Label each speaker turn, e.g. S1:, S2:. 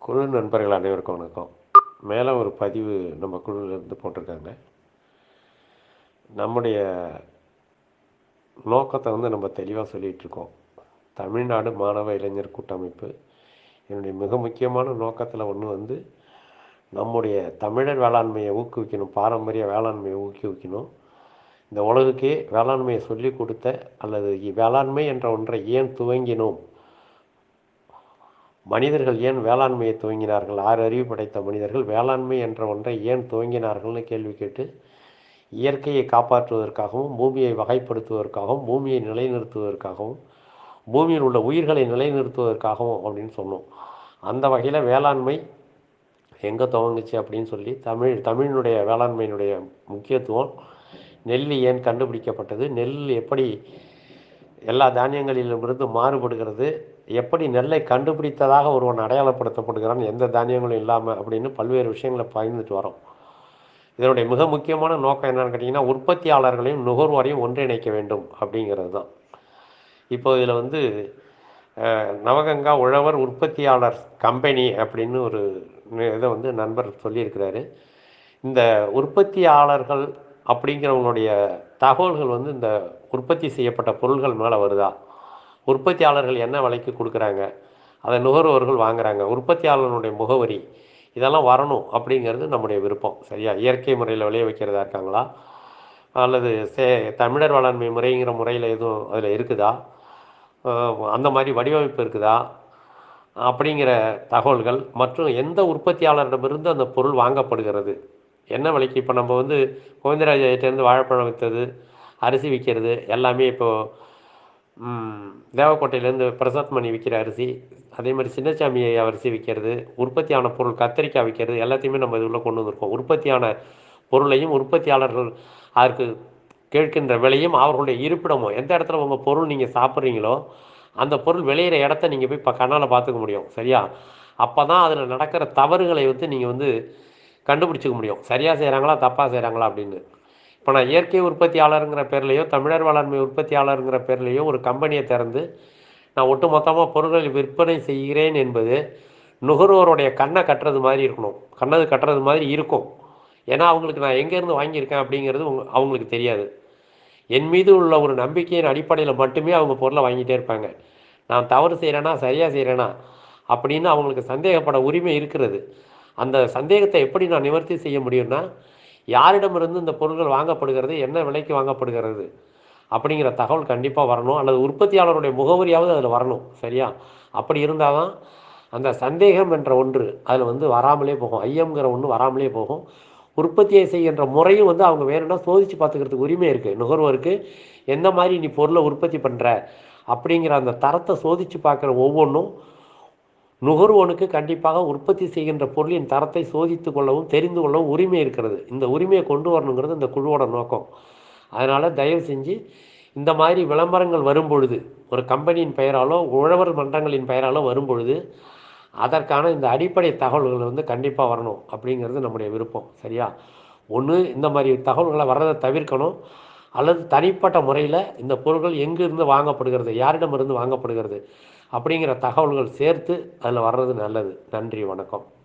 S1: குழு நண்பர்கள் அனைவருக்கும் வணக்கம் மேலே ஒரு பதிவு நம்ம குழுவிலேருந்து போட்டிருக்காங்க நம்முடைய நோக்கத்தை வந்து நம்ம தெளிவாக சொல்லிகிட்ருக்கோம் தமிழ்நாடு மாணவ இளைஞர் கூட்டமைப்பு என்னுடைய மிக முக்கியமான நோக்கத்தில் ஒன்று வந்து நம்முடைய தமிழர் வேளாண்மையை ஊக்குவிக்கணும் பாரம்பரிய வேளாண்மையை ஊக்குவிக்கணும் இந்த உலகுக்கே வேளாண்மையை சொல்லிக் கொடுத்த அல்லது வேளாண்மை என்ற ஒன்றை ஏன் துவங்கினோம் மனிதர்கள் ஏன் வேளாண்மையை துவங்கினார்கள் ஆறு அறிவு படைத்த மனிதர்கள் வேளாண்மை என்ற ஒன்றை ஏன் துவங்கினார்கள்னு கேள்வி கேட்டு இயற்கையை காப்பாற்றுவதற்காகவும் பூமியை வகைப்படுத்துவதற்காகவும் பூமியை நிலைநிறுத்துவதற்காகவும் பூமியில் உள்ள உயிர்களை நிலைநிறுத்துவதற்காகவும் அப்படின்னு சொன்னோம் அந்த வகையில் வேளாண்மை எங்கே துவங்குச்சு அப்படின்னு சொல்லி தமிழ் தமிழினுடைய வேளாண்மையினுடைய முக்கியத்துவம் நெல் ஏன் கண்டுபிடிக்கப்பட்டது நெல் எப்படி எல்லா தானியங்களிலுமிருந்து மாறுபடுகிறது எப்படி நெல்லை கண்டுபிடித்ததாக ஒருவன் அடையாளப்படுத்தப்படுகிறான் எந்த தானியங்களும் இல்லாமல் அப்படின்னு பல்வேறு விஷயங்களை பகிர்ந்துட்டு வரோம் இதனுடைய மிக முக்கியமான நோக்கம் என்னன்னு கேட்டிங்கன்னா உற்பத்தியாளர்களையும் நுகர்வோரையும் ஒன்றிணைக்க வேண்டும் அப்படிங்கிறது தான் இப்போ இதில் வந்து அஹ், நவகங்கா உழவர் உற்பத்தியாளர் கம்பெனி அப்படின்னு ஒரு நி- இதை வந்து நண்பர் சொல்லியிருக்கிறாரு இந்த உற்பத்தியாளர்கள் அப்படிங்கிறவங்களுடைய தகவல்கள் வந்து இந்த உற்பத்தி செய்யப்பட்ட பொருள்கள் மேலே வருதா உற்பத்தியாளர்கள் என்ன விலைக்கு கொடுக்குறாங்க அதை நுகர்வோர்கள் வாங்குறாங்க உற்பத்தியாளர்களுடைய முகவரி இதெல்லாம் வரணும் அப்படிங்கிறது நம்முடைய விருப்பம் சரியா இயற்கை முறையில் விளைய வைக்கிறதா இருக்காங்களா அல்லது சே தமிழர் வேளாண்மை முறைங்கிற முறையில் எதுவும் அதில் இருக்குதா அஹ் அந்த மாதிரி வடிவமைப்பு இருக்குதா அப்படிங்கிற தகவல்கள் மற்றும் எந்த உற்பத்தியாளரிடமிருந்து அந்த பொருள் வாங்கப்படுகிறது என்ன விலைக்கு இப்போ நம்ம வந்து கோவிந்தராஜர்கிட்டேருந்து வாழைப்பழம் விற்றது அரிசி விற்கிறது எல்லாமே இப்போது ம், தேவக்கோட்டையிலேருந்து பிரசாத் மணி விற்கிற அரிசி அதே மாதிரி சின்னசாமி அரிசி விற்கிறது உற்பத்தியான பொருள் கத்திரிக்காய் விற்கிறது எல்லாத்தையுமே நம்ம இதுக்குள்ளே கொண்டு வந்திருக்கோம் உற்பத்தியான பொருளையும் உற்பத்தியாளர்கள் அதற்கு கேட்கின்ற விலையும் அவர்களுடைய இருப்பிடமும் எந்த இடத்துல உங்கள் பொருள் நீங்கள் சாப்பிட்றீங்களோ அந்த பொருள் விளையிற இடத்த நீங்கள் போய் இப்போ கண்ணால் பார்த்துக்க முடியும் சரியா அப்போ தான் அதில் நடக்கிற தவறுகளை வந்து நீங்கள் வந்து கண்டுபிடிச்சிக்க முடியும் சரியாக செய்கிறாங்களா தப்பாக செய்கிறாங்களா அப்படின்னு இப்போ நான் இயற்கை உற்பத்தியாளருங்கிற பேர்லேயோ தமிழர் வேளாண்மை உற்பத்தியாளருங்கிற பேர்லேயோ ஒரு கம்பெனியை திறந்து நான் ஒட்டு மொத்தமாக பொருட்களை விற்பனை செய்கிறேன் என்பது நுகர்வோருடைய கண்ணை கட்டுறது மாதிரி இருக்கணும் கண்ணது கட்டுறது மாதிரி இருக்கும் ஏன்னா அவங்களுக்கு நான் எங்கேருந்து வாங்கியிருக்கேன் அப்படிங்கிறது உங்க- அவங்களுக்கு தெரியாது என் மீது உள்ள ஒரு நம்பிக்கையின் அடிப்படையில் மட்டுமே அவங்க பொருளை வாங்கிட்டே இருப்பாங்க நான் தவறு செய்கிறேனா சரியாக செய்கிறேனா அப்படின்னு அவங்களுக்கு சந்தேகப்பட உரிமை இருக்கிறது அந்த சந்தேகத்தை எப்படி நான் நிவர்த்தி செய்ய முடியும்னா யாரிடமிருந்து இந்த பொருட்கள் வாங்கப்படுகிறது என்ன விலைக்கு வாங்கப்படுகிறது அப்படிங்கிற தகவல் கண்டிப்பாக வரணும் அல்லது உற்பத்தியாளருடைய முகவரியாவது அதில் வரணும் சரியா அப்படி இருந்தால் தான் அந்த சந்தேகம் என்ற ஒன்று அதில் வந்து வராமலே போகும் ஐயம்ங்கிற ஒன்று வராமலே போகும் உற்பத்தியை செய்கின்ற முறையும் வந்து அவங்க வேணும்னா சோதித்து பார்த்துக்கிறதுக்கு உரிமை இருக்குது நுகர்வோருக்கு எந்த மாதிரி நீ பொருளை உற்பத்தி பண்ணுற அப்படிங்கிற அந்த தரத்தை சோதித்து பார்க்குற ஒவ்வொன்றும் நுகர்வோனுக்கு கண்டிப்பாக உற்பத்தி செய்கின்ற பொருளின் தரத்தை சோதித்து கொள்ளவும் தெரிந்து கொள்ளவும் உரிமை இருக்கிறது இந்த உரிமையை கொண்டு வரணுங்கிறது இந்த குழுவோட நோக்கம் அதனால் தயவு செஞ்சு இந்த மாதிரி விளம்பரங்கள் வரும்பொழுது ஒரு கம்பெனியின் பெயராலோ உழவர் மன்றங்களின் பெயராலோ வரும்பொழுது அதற்கான இந்த அடிப்படை தகவல்கள் வந்து கண்டிப்பாக வரணும் அப்படிங்கிறது நம்முடைய விருப்பம் சரியா ஒன்று இந்த மாதிரி தகவல்களை வர்றதை தவிர்க்கணும் அல்லது தனிப்பட்ட முறையில் இந்த பொருட்கள் எங்கிருந்து வாங்கப்படுகிறது யாரிடமிருந்து வாங்கப்படுகிறது அப்படிங்கிற தகவல்கள் சேர்த்து அதில் வர்றது நல்லது நன்றி வணக்கம்